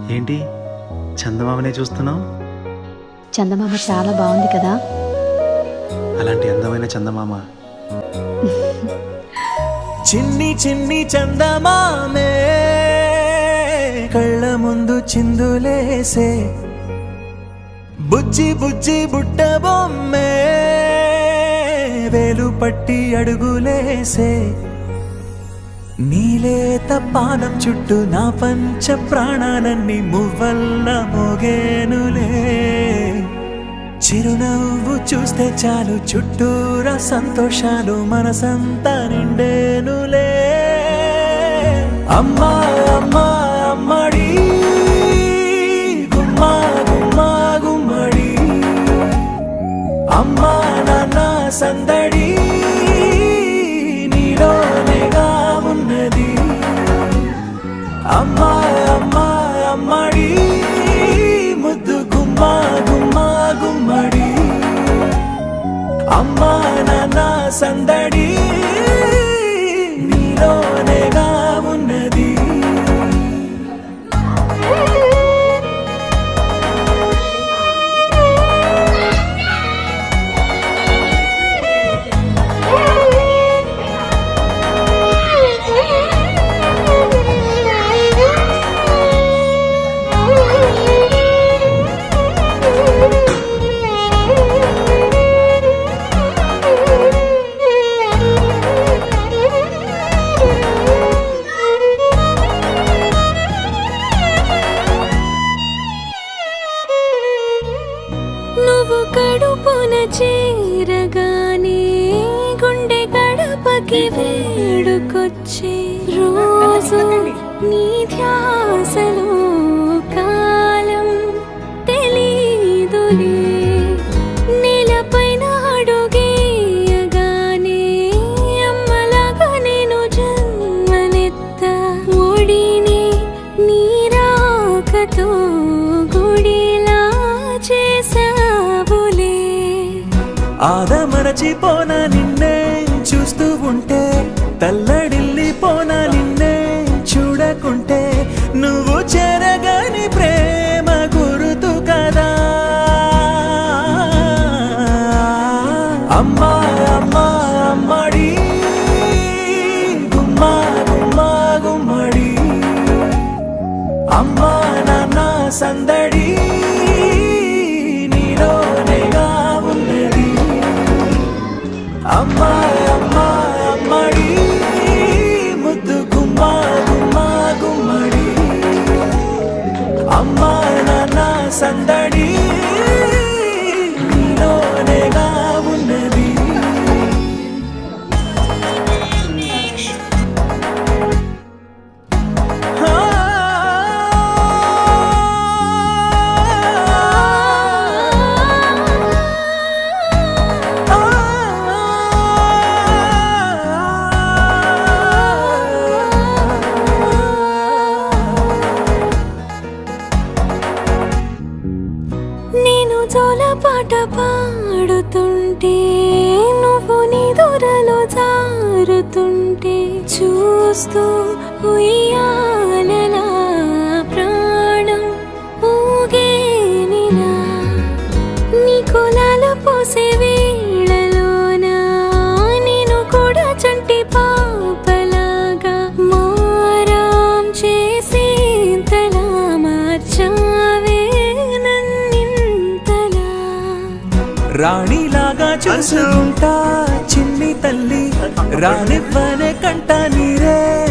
ఏంటి చందమామనే చూస్తున్నావు చందమామ చాలా బాగుంది కదా అలాంటి అందమైన చందమామ చిన్ని చిన్ని చందమామే కళ్ళ ముందు చిందులేసే బుజ్జి బుజ్జి బుట్ట బొమ్మే వేలు పట్టి అడుగులేసే నీలేత పానం చుట్టూ నా పంచ ప్రాణాలన్నీ మువ్వల్ల మోగేనులే చిరునవ్వు చూస్తే చాలు చుట్టూరా సంతోషాలు మనసంతా నిండేనులే అమ్మా అమ్మా అమ్మడి గుమ్మా గుమ్మా గుమ్మడి అమ్మా నాన్న సందడి నీలోనేగా ఉన్నది అమ్మా అమ్మా అమ్మడి ముద్దు గుమ్మా గుమ్మా గుమ్మడి అమ్మా నాన్న సందడి నీలోనేగా ఉన్నది నువ్వు కడుపున చేరగానే గుండె గడపకి వేడుకొచ్చే రోజు నీ ధ్యాసలో కాలం తెలీదులే నేలపైన అడుగేయగానే అమ్మలాగా నేను జన్మనెత్త ఒడిని నీరాకతో గుడిలా చేసావులే ఆదమరచిపోన నిన్నే చూస్తూ ఉంటే తల్లడిల్లిపోన నిన్నే చూడకుంటే నువ్వు చెరగని ప్రేమ గురుతు కదా అమ్మా అమ్మా అమ్మడి గుమ్మా గుమ్మా గుమ్మడి అమ్మా నాన్న సందడి నీలోనేగా ఉన్నది అమ్మా అమ్మా అమ్మడి ముద్దు గుమ్మా గుమ్మా గుమ్మడి అమ్మా నాన్న సందడి నీలోనేగా ఉన్నది నేను జోలపాట పాడుతుంటే నువ్వు నీ దూరలో జారుతుంటే చూస్తూ ఉయ్యాలలా ప్రాణం ఊగేనిలా నీ కులాల పోసే వేళలోన నేను కూడా చంటి పాపలాగా మారాం చేసేంతలా మార్చావే నన్నింతలా రాణిలాగా చూసుకుంటా చిన్ని తల్లి రానివ్వనే కంట నీరే